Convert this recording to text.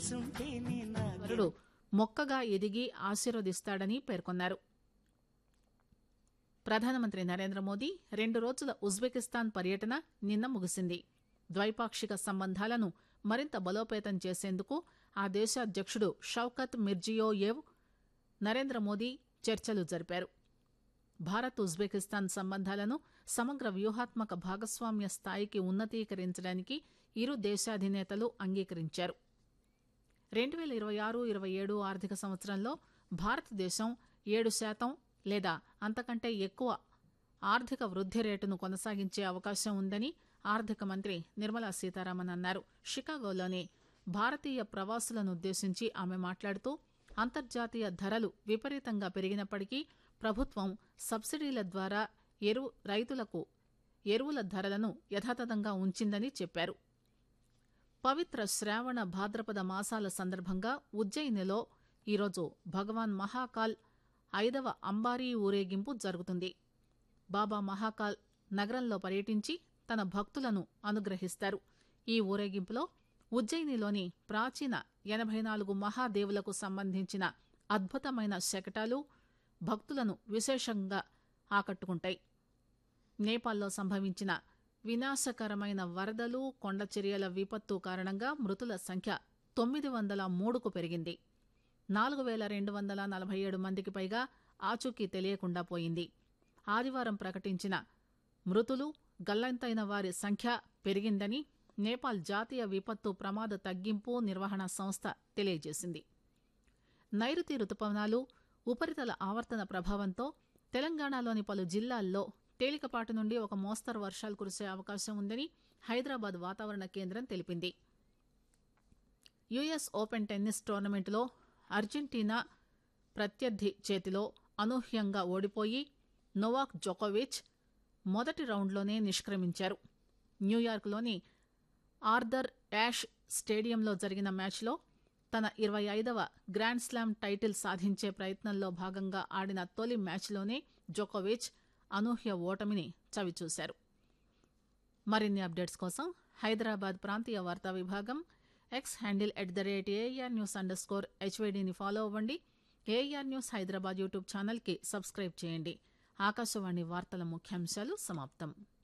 కూసుంటేనే నా వరుడు మొక్కగా ఎదిగి ఆశీర్వదిస్తాడని పేర్కొన్నారు ప్రధానమంత్రి నరేంద్ర మోదీ రెండు రోజుల ఉజ్బెకిస్తాన్ పర్యటన నిన్న ముగిసింది ద్వైపాక్షిక సంబంధాలను మరింత బలోపేతం చేసేందుకు ఆ దేశ అధ్యక్షుడు షౌకత్ మిర్జియోయేవ్ నరేంద్ర మోదీ చర్చలు జరిపారు భారత్ ఉజ్బెకిస్తాన్ సంబంధాలను సమగ్ర వ్యూహాత్మక భాగస్వామ్య స్థాయికి ఉన్నతీకరించడానికి ఇరు దేశాధినేతలు అంగీకరించారు రెండు వేల ఇరవై ఆరు ఇరవై ఏడు ఆర్థిక సంవత్సరంలో భారతదేశం ఏడు శాతం లేదా అంతకంటే ఎక్కువ ఆర్థిక వృద్ధి రేటును కొనసాగించే అవకాశం ఉందని ఆర్థిక మంత్రి నిర్మలా సీతారామన్ అన్నారు షికాగోలోని భారతీయ ప్రవాసులను ఉద్దేశించి ఆమె మాట్లాడుతూ అంతర్జాతీయ ధరలు విపరీతంగా పెరిగినప్పటికీ ప్రభుత్వం సబ్సిడీల ద్వారా ఎరువు రైతులకు ఎరువుల ధరలను యథాతథంగా ఉంచిందని చెప్పారు పవిత్ర శ్రావణ భాద్రపద మాసాల సందర్భంగా ఉజ్జయినిలో ఈరోజు భగవాన్ మహాకాల్ ఐదవ అంబారీ ఊరేగింపు జరుగుతుంది బాబా మహాకాల్ నగరంలో పర్యటించి తన భక్తులను అనుగ్రహిస్తారు ఈ ఊరేగింపులో ఉజ్జయినిలోని ప్రాచీన ఎనభై నాలుగు మహాదేవులకు సంబంధించిన అద్భుతమైన శకటాలు భక్తులను విశేషంగా ఆకట్టుకుంటాయి నేపాల్లో సంభవించిన వినాశకరమైన వరదలు కొండచర్యల విపత్తు కారణంగా మృతుల సంఖ్య తొమ్మిది వందల మూడుకు పెరిగింది నాలుగు వేల రెండు వందల నలభై ఏడు మందికి పైగా ఆచూకీ తెలియకుండా పోయింది ఆదివారం ప్రకటించిన మృతులు గల్లంతైన వారి సంఖ్య పెరిగిందని నేపాల్ జాతీయ విపత్తు ప్రమాద తగ్గింపు నిర్వహణ సంస్థ తెలియజేసింది నైరుతి రుతుపవనాలు ఉపరితల ఆవర్తన ప్రభావంతో తెలంగాణలోని పలు జిల్లాల్లో తేలికపాటి నుండి ఒక మోస్తరు వర్షాలు కురిసే అవకాశం ఉందని హైదరాబాద్ వాతావరణ కేంద్రం తెలిపింది యుఎస్ ఓపెన్ టెన్నిస్ టోర్నమెంట్లో అర్జెంటీనా ప్రత్యర్థి చేతిలో అనూహ్యంగా ఓడిపోయి నోవాక్ జోకోవిచ్ మొదటి రౌండ్లోనే నిష్క్రమించారు న్యూయార్క్లోని ఆర్థర్ యాష్ స్టేడియంలో జరిగిన మ్యాచ్లో తన ఇరవై ఐదవ గ్రాండ్ స్లామ్ టైటిల్ సాధించే ప్రయత్నంలో భాగంగా ఆడిన తొలి మ్యాచ్లోనే జోకోవిచ్ అనూహ్య ఓటమిని చవిచూశారు మరిన్ని అప్డేట్స్ కోసం హైదరాబాద్ ప్రాంతీయ వార్తా విభాగం X handle at the rate AR news underscore హెచ్వైడీని ఫాలో అవ్వండి ఏఆర్ న్యూస్ హైదరాబాద్ యూట్యూబ్ ఛానల్కి సబ్స్క్రైబ్ చేయండి ఆకాశవాణి వార్తల ముఖ్యాంశాలు సమాప్తం